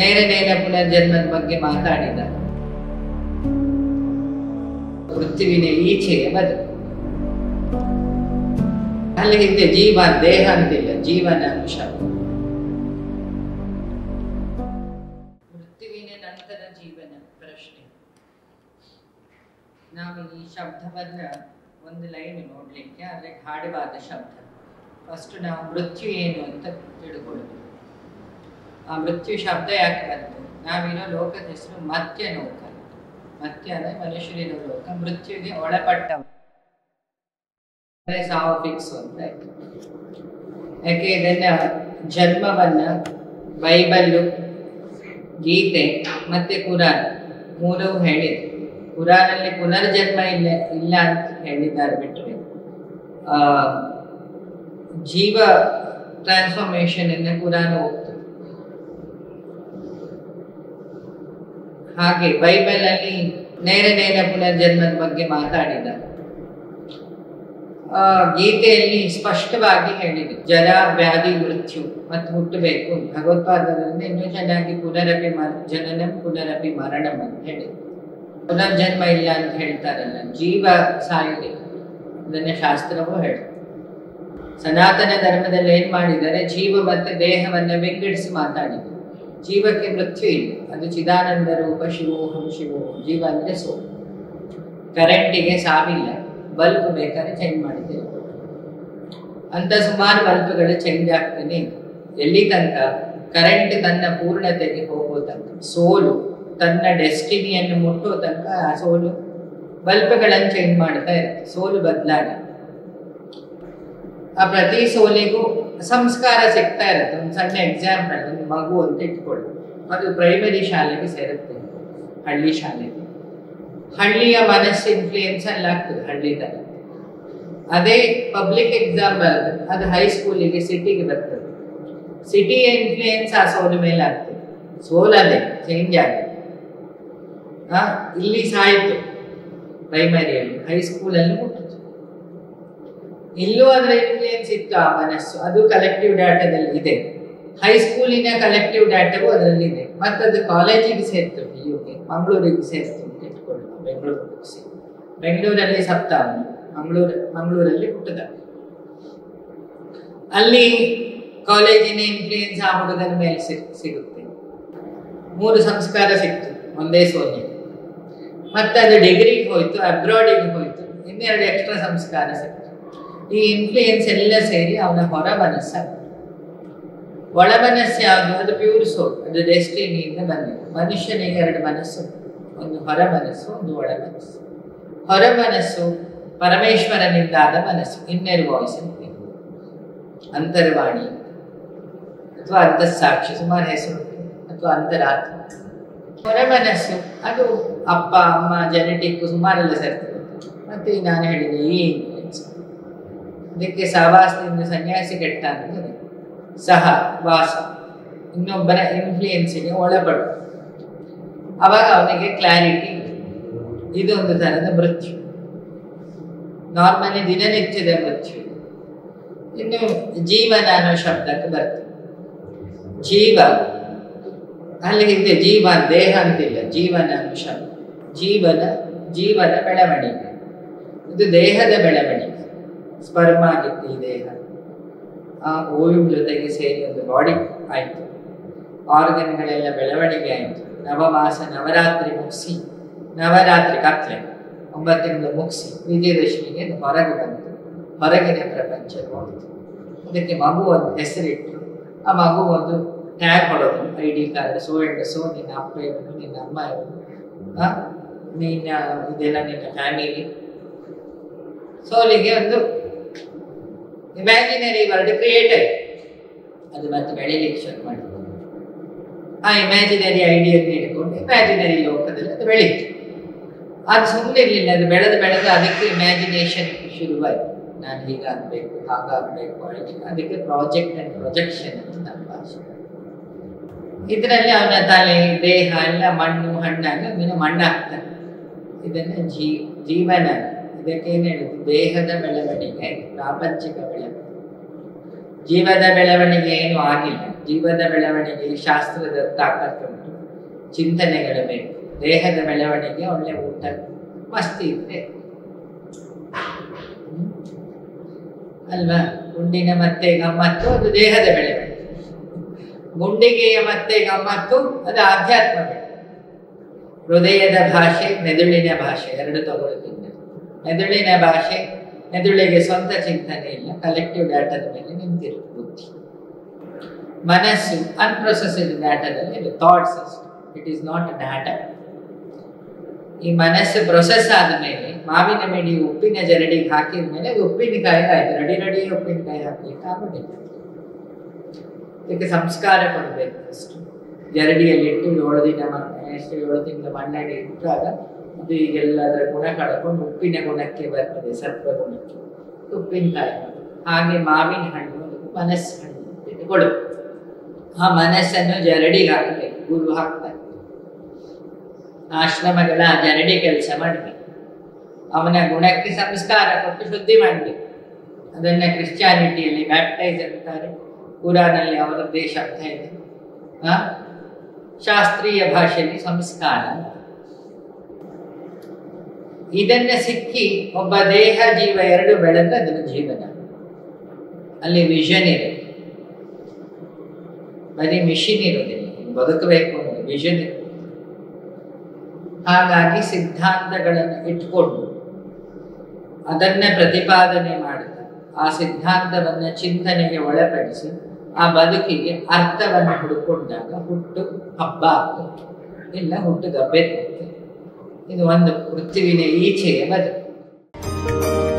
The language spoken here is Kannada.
ನೇರ ನೇರ ಪುನರ್ಜನ್ಮದ ಬಗ್ಗೆ ಮಾತಾಡಿದ ಪೃಥ್ವಿನ ಈಚೆಗೆ ಬದುಕು ಅಲ್ಲಿ ಹಿಂದೆ ಜೀವ ದೇಹ ಅಂತಿಲ್ಲ ಜೀವನ ಅಂಶ ಪೃಥ್ವಿನ ನಂತರ ಜೀವನ ಪ್ರಶ್ನೆ ನಾವು ಈ ಶಬ್ದವನ್ನ ಒಂದು ಲೈನ್ ನೋಡ್ಲಿಕ್ಕೆ ಆದ್ರೆ ಗಾಢವಾದ ಶಬ್ದ ಫಸ್ಟ್ ನಾವು ಮೃತ್ಯು ಏನು ಅಂತ ತಿಳ್ಕೊಳ್ಬೇಕು ಆ ಮೃತ್ಯು ಶಬ್ದ ಯಾಕೆ ಬಂತು ನಾವಿರೋ ಲೋಕದ ಹೆಸರು ಮತ್ಯ ಲೋಕ ಮತ್ಯ ಅಂದ್ರೆ ಮನುಷ್ಯರಿರೋ ಲೋಕ ಮೃತ್ಯುಗೆ ಒಳಪಟ್ಟವ ಸಾವು ಫಿಕ್ಸ್ ಅಂತ ಆಯ್ತು ಯಾಕೆ ಇದನ್ನ ಜನ್ಮವನ್ನ ಬೈಬಲ್ಲು ಗೀತೆ ಮತ್ತೆ ಕುರಾನ್ ಮೂರೂ ಹೇಳಿದೆ ಕುರಾನಲ್ಲಿ ಪುನರ್ಜನ್ಮ ಇಲ್ಲ ಇಲ್ಲ ಅಂತ ಹೇಳಿದ್ದಾರೆ ಬಿಟ್ಟರೆ ಆ ಜೀವ ಟ್ರಾನ್ಸ್ಫಾರ್ಮೇಶನ್ ಇಂದ ಕುರಾನ್ ಹೋಗ್ತದೆ ಹಾಗೆ ಬೈಬಲ್ ಅಲ್ಲಿ ನೇರ ನೇರ ಪುನರ್ಜನ್ಮದ ಬಗ್ಗೆ ಮಾತಾಡಿದ ಆ ಗೀತೆಯಲ್ಲಿ ಸ್ಪಷ್ಟವಾಗಿ ಹೇಳಿದೆ ಜರ ವ್ಯಾಧಿ ಮೃತ್ಯು ಮತ್ತು ಹುಟ್ಟಬೇಕು ಭಗವತ್ಪಾದದಲ್ಲಿ ಇನ್ನೂ ಚೆನ್ನಾಗಿ ಪುನರಪಿ ಮರ ಜನನಂ ಪುನರಪಿ ಮರಣಂ ಅಂತ ಹೇಳಿ ಪುನರ್ಜನ್ಮ ಇಲ್ಲ ಅಂತ ಹೇಳ್ತಾರಲ್ಲ ಜೀವ ಸಾಯುದೆ ಅದನ್ನ ಶಾಸ್ತ್ರವೂ ಹೇಳಿ ಸನಾತನ ಧರ್ಮದಲ್ಲಿ ಏನ್ ಮಾಡಿದ್ದಾರೆ ಜೀವ ಮತ್ತೆ ದೇಹವನ್ನ ವಿಂಗಡಿಸಿ ಮಾತಾಡಿದೆ ಜೀವಕ್ಕೆ ಮೃತ್ಯು ಇಲ್ಲ ಅದು ಚಿದಾನಂದ ರೂಪ ಶಿವೋಹಂ ಶಿವೋಹಂ ಜೀವ ಅಂದ್ರೆ ಸೋ ಕರೆಂಟಿಗೆ ಸಾವಿಲ್ಲ ಬಲ್ಬ್ ಬೇಕಾದ್ರೆ ಚೇಂಜ್ ಮಾಡಿದ್ದೇವೆ ಅಂತ ಸುಮಾರು ಬಲ್ಬ್ಗಳು ಚೇಂಜ್ ಆಗ್ತಾನೆ ಇದೆ. ಎಲ್ಲಿ ತನಕ ಕರೆಂಟ್ ತನ್ನ ಪೂರ್ಣತೆಗೆ ಹೋಗೋ ತನಕ ಸೋಲು ತನ್ನ ಡೆಸ್ಟಿನಿಯನ್ನು ಮುಟ್ಟೋ ತನಕ ಆ ಸೋಲು ಬಲ್ಬ್ಗಳನ್ನು ಚೇಂಜ್ ಮಾಡ್ತಾ ಇರುತ್ತೆ ಸೋಲು ಬದಲಾಗಿ ಆ ಪ್ರತಿ ಸೋಲಿಗೂ ಸಂಸ್ಕಾರ ಸಿಗ್ತಾ ಇರುತ್ತೆ ಒಂದು ಸಣ್ಣ ಎಕ್ಸಾಂಪಲ್ ಒಂದು ಮಗು ಅಂತ ಇಟ್ಕೊಳ್ಳಿ ಅದು ಪ್ರೈಮರಿ ಶಾಲೆಗೆ ಸೇರುತ್ತೆ ಹಳ್ಳಿ ಶಾಲೆಗೆ ಹಳ್ಳಿಯ ಮನಸ್ಸು ಇನ್ಫ್ಲೂಯೆನ್ಸ್ ಅಲ್ಲಿ ಆಗ್ತದೆ ಹಳ್ಳಿ ತರ ಅದೇ ಪಬ್ಲಿಕ್ ಎಕ್ಸಾಮ್ ಬರ್ತದೆ ಅದು ಹೈಸ್ಕೂಲಿಗೆ ಸಿಟಿಗೆ ಬರ್ತದೆ ಸಿಟಿಯ ಇನ್ಫ್ಲೂಯೆನ್ಸ್ ಆ ಸೋಲು ಮೇಲೆ ಆಗ್ತದೆ ಸೋಲದೆ ಚೇಂಜ್ ಆಗುತ್ತೆ ಆ ಇಲ್ಲಿ ಸಾಯಿತು ಪ್ರೈಮರಿಯಲ್ಲಿ ಹೈಸ್ಕೂಲಲ್ಲಿ ಮುಟ್ಟಿತು ಇಲ್ಲೂ ಅದರ ಇನ್ಫ್ಲೂಯೆನ್ಸ್ ಇತ್ತು ಆ ಮನಸ್ಸು ಅದು ಕಲೆಕ್ಟಿವ್ ಡಾಟಾದಲ್ಲಿ ಇದೆ ಹೈಸ್ಕೂಲಿನ ಕಲೆಕ್ಟಿವ್ ಡಾಟಾವು ಅದರಲ್ಲಿ ಇದೆ ಮತ್ತೆ ಅದು ಕಾಲೇಜಿಗೆ ಸೇರ್ತು ಪಿ ಯುಗೆ ಮಂಗಳೂರಿಗೆ ಸೇರ್ತು ಅಂತ ಇಟ್ಕೊಳ್ಳಿ ಬೆಂಗಳೂರು ಮುಗಿಸಿ ಬೆಂಗಳೂರಲ್ಲಿ ಸಪ್ತ ಅವನು ಮಂಗಳೂರು ಮಂಗಳೂರಲ್ಲಿ ಹುಟ್ಟದ ಅಲ್ಲಿ ಕಾಲೇಜಿನ ಇನ್ಫ್ಲೂಯೆನ್ಸ್ ಆ ಹುಡುಗನ ಮೇಲೆ ಸಿಗ್- ಸಿಗುತ್ತೆ ಮೂರು ಸಂಸ್ಕಾರ ಸಿಕ್ತು ಒಂದೇ ಸೋಲಿ ಮತ್ತೆ ಅದು ಡಿಗ್ರಿಗೆ ಹೋಯ್ತು ಅಬ್ರಾಡಿಗೆ ಹೋಯ್ತು ಇನ್ನೆರಡು ಎಕ್ಸ್ಟ್ರಾ ಸಂಸ್ಕಾರ ಸಿಕ್ತು ಈ ಇನ್ಫ್ಲೂಯೆನ್ಸ್ ಎಲ್ಲ ಸೇರಿ ಅವನ ಹೊರ ಮನಸ್ಸ ಒಳ ಮನಸ್ಸು ಯಾವುದು ಅದು ಪ್ಯೂರ್ ಸೋಲ್ ಅದು ಡೆಸ್ಟಿನಿಯಿಂದ ಬಂದಿದೆ ಮನುಷ್ಯನಿಗೆ ಎರಡು ಮನಸ್ಸು ಒಂದು ಹೊರ ಮನಸ್ಸು ಒಂದು ಒಳ ಮನಸ್ಸು ಹೊರ ಮನಸ್ಸು ಪರಮೇಶ್ವರನಿಂದಾದ ಮನಸ್ಸು ಇನ್ನರ್ ವಾಯ್ಸ್ ಅಂತ ಅಂತರ್ವಾಣಿ ಅಥವಾ ಅಂತಸ್ಸಾಕ್ಷಿ ಸುಮಾರು ಹೆಸರು ಅಥವಾ ಅಂತರಾತ್ಮ ಹೊರ ಮನಸ್ಸು ಅದು ಅಪ್ಪ ಅಮ್ಮ ಜೆನೆಟಿಕ್ ಸುಮಾರೆಲ್ಲ ಸೇರ್ತದೆ ಮತ್ತೆ ಈ ನಾನು ಹೇಳಿದೆ ಈ ಇನ್ಫ್ಲುಯೆನ್ಸ್ ಅದಕ್ಕೆ ಸಹವಾಸದಿಂದ ಸನ್ಯಾಸಿ ಕೆಟ್ಟ ಅಂತದೆ ಸಹ ವಾಸ ಇನ್ನೊಬ್ಬರ ಇನ್ಫ್ಲೂಯೆನ್ಸಿಗೆ ಒಳಪಡು ಅವಾಗ ಅವನಿಗೆ ಕ್ಲಾರಿಟಿ ಇದೊಂದು ಥರದ ಮೃತ್ಯು ನಾರ್ಮಲಿ ದಿನನಿತ್ಯದ ಮೃತ್ಯು ಇನ್ನು ಜೀವನ ಅನ್ನೋ ಶಬ್ದಕ್ಕೆ ಬರ್ತದೆ ಜೀವ ಅಲ್ಲಿ ಹಿಂದೆ ಜೀವ ದೇಹ ಅಂತಿಲ್ಲ ಜೀವನ ಅನ್ನೋ ಶಬ್ದ ಜೀವನ ಜೀವನ ಬೆಳವಣಿಗೆ ಇದು ದೇಹದ ಬೆಳವಣಿಗೆ ಸ್ಪರ್ಮ ಆಗಿತ್ತು ಈ ದೇಹ ಆ ಓಯು ಜೊತೆಗೆ ಸೇರಿ ಒಂದು ಬಾಡಿ ಆಯಿತು ಆರ್ಗನ್ಗಳೆಲ್ಲ ಬೆಳವಣಿಗೆ ಆಯಿತು ನವಮಾಸ ನವರಾತ್ರಿ ಮುಗಿಸಿ ನವರಾತ್ರಿ ಕತ್ಲೆ ಒಂಬತ್ತು ತಿಂಗಳು ಮುಗಿಸಿ ವಿಜಯದಶಮಿಗೆ ಅದು ಹೊರಗೆ ಬಂತು ಹೊರಗಿನ ಪ್ರಪಂಚ ನೋಡಿತು ಅದಕ್ಕೆ ಮಗು ಒಂದು ಹೆಸರಿಟ್ಟು ಆ ಮಗು ಒಂದು ಟ್ಯಾಗ್ ಕೊಡೋದು I D card so and so ನಿನ್ನ ಅಪ್ಪ ಇವನು ನಿನ್ನ ಅಮ್ಮ ಇವನು ಆ, ನಿನ್ನ ಇದೆಲ್ಲ ನಿನ್ನ ಫ್ಯಾಮಿಲಿ ಸೋಲಿಗೆ ಒಂದು ಇಮ್ಯಾಜಿನರಿ ವರ್ಡ್ ಕ್ರಿಯೇಟ್ ಆಯ್ತು ಅದು ಮತ್ತೆ ಬೆಳಿಲಿಕ್ಕೆ ಶುರು ಮಾಡಿತು ಆ ಇಮ್ಯಾಜಿನರಿ ಐಡಿಯನ್ನು ಇಟ್ಕೊಂಡು ಇಮ್ಯಾಜಿನರಿ ಲೋಕದಲ್ಲಿ ಅದು ಬೆಳೀತು ಅದು ಸುಮ್ಮನೆ ಇರಲಿಲ್ಲ ಅದು ಬೆಳೆದು ಬೆಳೆದು ಅದಕ್ಕೆ ಇಮ್ಯಾಜಿನೇಷನ್ ಶುರುವಾಯಿತು ನಾನು ಹೀಗಾಗಬೇಕು ಹಾಗಾಗಬೇಕು ಹಾಗೆ ಅದಕ್ಕೆ ಪ್ರಾಜೆಕ್ಟ್ ಅಂಡ್ ಪ್ರೊಜೆಕ್ಷನ್ ಅಂತ ನಮ್ಮ ಭಾಷೆ ಇದರಲ್ಲಿ ಅವನ ತಲೆ ದೇಹ ಎಲ್ಲ ಮಣ್ಣು ಹಣ್ಣಾಗಿ ಅವನ ಮಣ್ಣಾಗ್ತಾನೆ ಇದನ್ನ ಜೀ ಜೀವನ ಇದಕ್ಕೆ ಏನು ಹೇಳುದು ದೇಹದ ಬೆಳವಣಿಗೆ ಪ್ರಾಪಂಚಿಕ ಬೆಳವಣಿಗೆ ಜೀವದ ಬೆಳವಣಿಗೆ ಏನು ಆಗಿಲ್ಲ ಜೀವದ ಬೆಳವಣಿಗೆ ಶಾಸ್ತ್ರದ ತಾಕತ್ತುಂಟು ಚಿಂತನೆಗಳು ಬೇಕು ದೇಹದ ಬೆಳವಣಿಗೆ ಒಳ್ಳೆ ಊಟ ಮಸ್ತಿ ಇದ್ರೆ ಹ್ಮ್? ಅಲ್ವಾ ಗುಂಡಿನ ಮತ್ತೆ ಗಮ್ಮತ್ತು ಅದು ದೇಹದ ಬೆಳವಣಿಗೆ ಗುಂಡಿಗೆಯ ಮತ್ತೆ ಗಮ್ಮತ್ತು ಅದು ಆಧ್ಯಾತ್ಮ ಬೆಳವಣಿಗೆ ಹೃದಯದ ಭಾಷೆ ಮೆದುಳಿನ ಭಾಷೆ ಎರಡು ತಗೊಳ್ತೀನಿ ಮೆದುಳಿನ ಭಾಷೆ ಮೆದುಳಿಗೆ ಸ್ವಂತ ಚಿಂತನೆ ಇಲ್ಲ ಕಲೆಕ್ಟಿವ್ ಡಾಟಾದ ಮೇಲೆ ನಿಂತಿರುತ್ತೆ ಬುದ್ಧಿ ಮನಸ್ಸು ಅನ್ಪ್ರೊಸೆಸ್ಡ್ ಡಾಟಾದಲ್ಲಿ ಇದು ಥಾಟ್ಸ್ ಅಷ್ಟು ಇಟ್ ಈಸ್ ನಾಟ್ ಡಾಟಾ ಈ ಮನಸ್ಸು ಪ್ರೊಸೆಸ್ ಆದ ಮೇಲೆ ಮಾವಿನ ಮಿಡಿ ಉಪ್ಪಿನ ಜರಡಿಗೆ ಹಾಕಿದ ಮೇಲೆ ಅದು ಉಪ್ಪಿನಕಾಯಿ ಆಯ್ತು ರಡಿ ರಡಿ ಉಪ್ಪಿನಕಾಯಿ ಹಾಕ್ಲಿಕ್ಕೆ ಆಗೋದಿಲ್ಲ ಇದಕ್ಕೆ ಸಂಸ್ಕಾರ ಕೊಡಬೇಕು ಅಷ್ಟು ಜರಡಿಯಲ್ಲಿ ಇಟ್ಟು ಏಳು ದಿನ ಮಣ್ಣೆ ಎಷ್ಟು ಏಳು ತಿಂಗಳ ಮಣ್ಣಲ್ಲಿ ಇಟ್ಟಾಗ ಅದು ಈಗೆಲ್ಲ ಅದರ ಗುಣ ಕಳ್ಕೊಂಡು ಉಪ್ಪಿನ ಗುಣಕ್ಕೆ ಬರ್ತದೆ ಸತ್ವ ಗುಣಕ್ಕೆ ಉಪ್ಪಿನಕಾಯಿ ಹಾಗೆ ಮಾವಿನ ಹಣ್ಣು ಅದಕ್ಕೆ ಮನಸ್ಸು ಹಣ್ಣು ಇಟ್ಕೊಡು ಆ ಮನಸ್ಸನ್ನು ಜರಡಿಗೆ ಹಾಕಬೇಕು ಗುರು ಹಾಕ್ತಾರೆ ಆಶ್ರಮಗಳ ಆ ಜರಡಿ ಕೆಲಸ ಮಾಡಬೇಕು ಅವನ ಗುಣಕ್ಕೆ ಸಂಸ್ಕಾರ ಕೊಟ್ಟು ಶುದ್ಧಿ ಮಾಡಬೇಕು ಅದನ್ನ ಕ್ರಿಶ್ಚಿಯಾನಿಟಿಯಲ್ಲಿ ಬ್ಯಾಪ್ಟೈಸ್ ಅಂತಾರೆ ಕುರಾನಲ್ಲಿ ಅವರದ್ದೇ ಶಬ್ದ ಇದೆ ಆ? ಶಾಸ್ತ್ರೀಯ ಭಾಷೆಯಲ್ಲಿ ಸಂಸ್ಕಾರ ಇದನ್ನ ಸಿಕ್ಕಿ ಒಬ್ಬ ದೇಹ ಜೀವ ಎರಡು ಬೆಳೆದ್ರೆ ಅದನ್ನ ಜೀವನ ಅಲ್ಲಿ ವಿಷನ್ ಇರುತ್ತೆ ಬರೀ ಮಿಷಿನ್ ಇರೋದಿಲ್ಲ ಇನ್ನು ಬದುಕಬೇಕು ಅನ್ನೋದು ವಿಷನ್ ಇರುತ್ತೆ ಹಾಗಾಗಿ ಸಿದ್ಧಾಂತಗಳನ್ನು ಇಟ್ಕೊಂಡು ಅದನ್ನ ಪ್ರತಿಪಾದನೆ ಮಾಡುತ್ತಾ ಆ ಸಿದ್ಧಾಂತವನ್ನ ಚಿಂತನೆಗೆ ಒಳಪಡಿಸಿ ಆ ಬದುಕಿಗೆ ಅರ್ಥವನ್ನು ಹುಡುಕೊಂಡಾಗ ಹುಟ್ಟು ಹಬ್ಬ ಆಗ್ತದೆ ಇಲ್ಲ ಹುಟ್ಟು ಗಬ್ಬೆ ತಗ್ತದೆ ಇದು ಒಂದು ಪೃಥ್ವಿನ ಈಚೆಯ ಬದುಕು